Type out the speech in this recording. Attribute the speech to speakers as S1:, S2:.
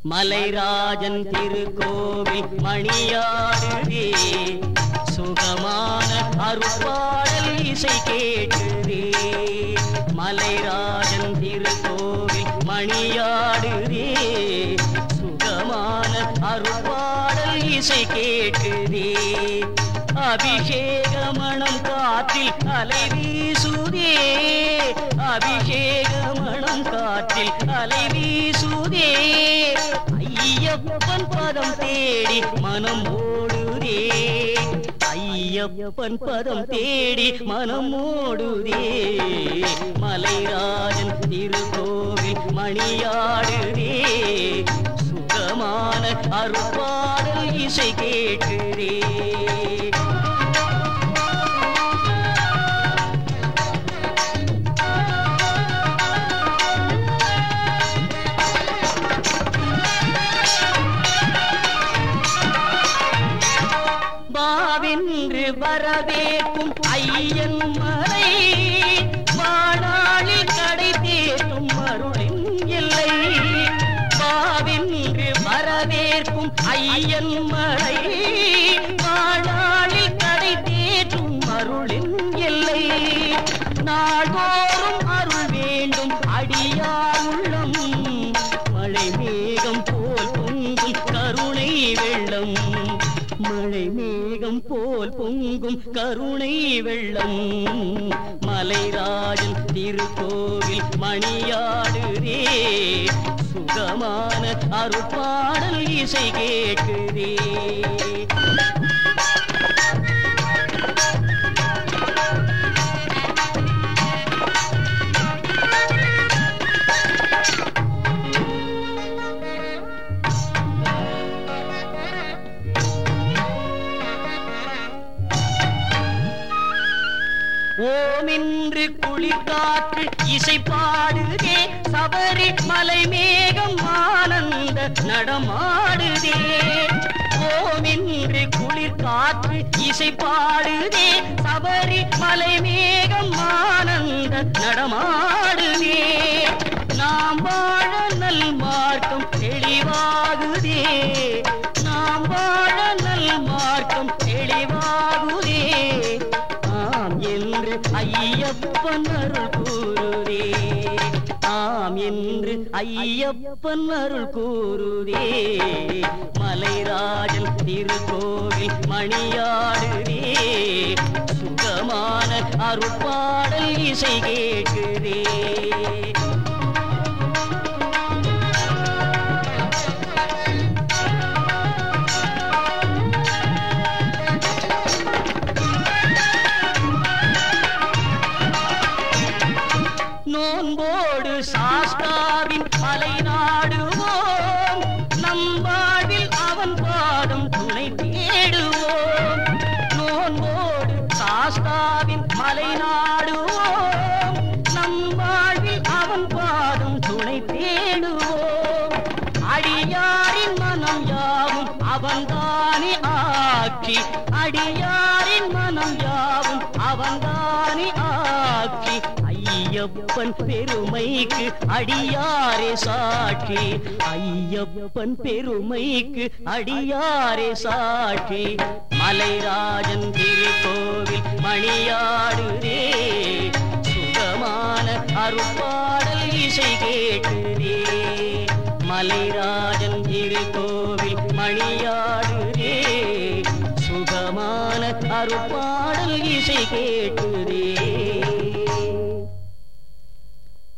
S1: மலைராஜன் திருக்கோவில் மணியாடுதே சுகமான அருப்பாடல் இசை கேட்டுதே மலைராஜன் திருக்கோவில் மணியாடுதே சுகமான அருப்பாடல் இசை கேட்டுதே அபிஷேக மணம் காற்றில் அலை வீசுதே அபிஷேக மணம் காற்றில் அலை வீசுதே ஐயப்பன் பதம் தேடி மனம் ஓடுதே ஐயப்பன் பதம் தேடி மனம் ஓடுதே மலைராஜன் திருக்கோவில் மணியாடுதே சுகமான அருப்பாடல் இசை கேட்குதே பாவென்று வரவேற்கும் ஐயன் மலை வாழாளி கடை தேற்றும் அருளின் எல்லை பாவென்று வரவேற்கும் ஐயன் மலை வாழாளி கடை தேற்றும் அருளின் எல்லை நாள்தோறும் அருள் வேண்டும் அடியார் உள்ளம் மழை மேகம் போல் பொங்கும் கருணை வெள்ளம் மழை மேகம் போல் பொங்கும் கருணை வெள்ளம் மலைராஜன் திருக்கோவில் மணியாடுதே சுகமான அருட்பாடல் இசை கேட்குதே ஓமென்று குளிர்காற்று இசை பாடுதே சபரி மலை மேகம் ஆனந்த நடமாடுதே ஓமென்று குளிர்காற்று இசை பாடுதே சபரி மலை மேகம் ஆனந்த நடமாடுதே நாம் வாழ நல் மார்க்கம் தெளிவாகுதே நாம் வாழ நல் மார்க்கம் தெளிவாகுதே ஆம் என்று ஐயப்பன் அருள் கூறுதே ஆம் என்று ஐயப்பன் அருள் கூறுதே மலைராஜன் திருக்கோவில் மணியாடுதே சுகமான அருட்பாடல் இசை கேட்குதே நோன்போடு சாஸ்தாவின் மலை நாடுவோம் நம் வாழ்வில் அவன் பாதம் துணை தேடுவோம் நோன்போடு சாஸ்தாவின் மலை நாடுவோம் நம் வாழ்வில் அவன் பாதம் துணை தேடுவோம் அடியாரின் மனம் யாவும் அவன்தானே ஆக்கி அடியாரின் மனம் யாவும் அவன்தானே ஆக்கி ஐயப்பன் பெருமைக்கு அடியாரே சாட்சி ஐயப்பன் பெருமைக்கு அடியாரே சாட்சி மலைராஜன் திருக்கோவில் மணியாடுதே சுகமான அருப்பாடல் இசை கேட்டுதே மலைராஜன் திருக்கோவில்